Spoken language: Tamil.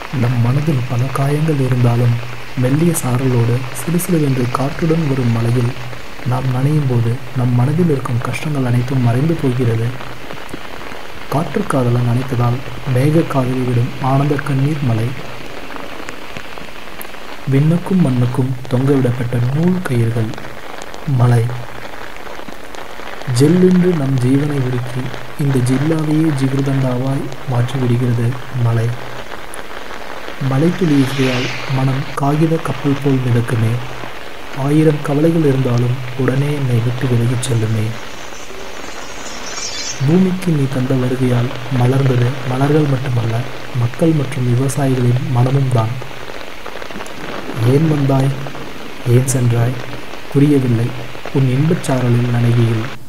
நம் மனதில் பல காயங்கள் இருந்தாலும் மெல்லிய சாரலோடு சிலுசிலுவென்று காற்றுடன் வரும் மலையில் நாம் நனையும் போது நம் மனதில் இருக்கும் கஷ்டங்கள் அனைத்தும் மறைந்து போகிறது காற்று காதலை நனைத்ததால் மேக காதலி விடும் ஆனந்த கண்ணீர் மலை விண்ணுக்கும் மண்ணுக்கும் தொங்கவிடப்பட்ட நூல் கயிர்கள் மலை ஜெல்லென்று நம் ஜீவனை உருக்கி இந்த ஜில்லாவையே ஜிகிருதண்டாவாய் மாற்றிவிடுகிறது மலை மலைத்துளி இசையால் மனம் காகித கப்பல் போல் மிதக்குமே ஆயிரம் கவலைகள் இருந்தாலும் உடனே என்னை விட்டு விலகிச் செல்லுமே பூமிக்கு நீ தந்த வருகையால் மலர்ந்தது மலர்கள் மட்டுமல்ல மக்கள் மற்றும் விவசாயிகளின் மனமும் தான் ஏன் வந்தாய் ஏன் சென்றாய் புரியவில்லை உன் இன்பச் சாரலில் நனைகையில்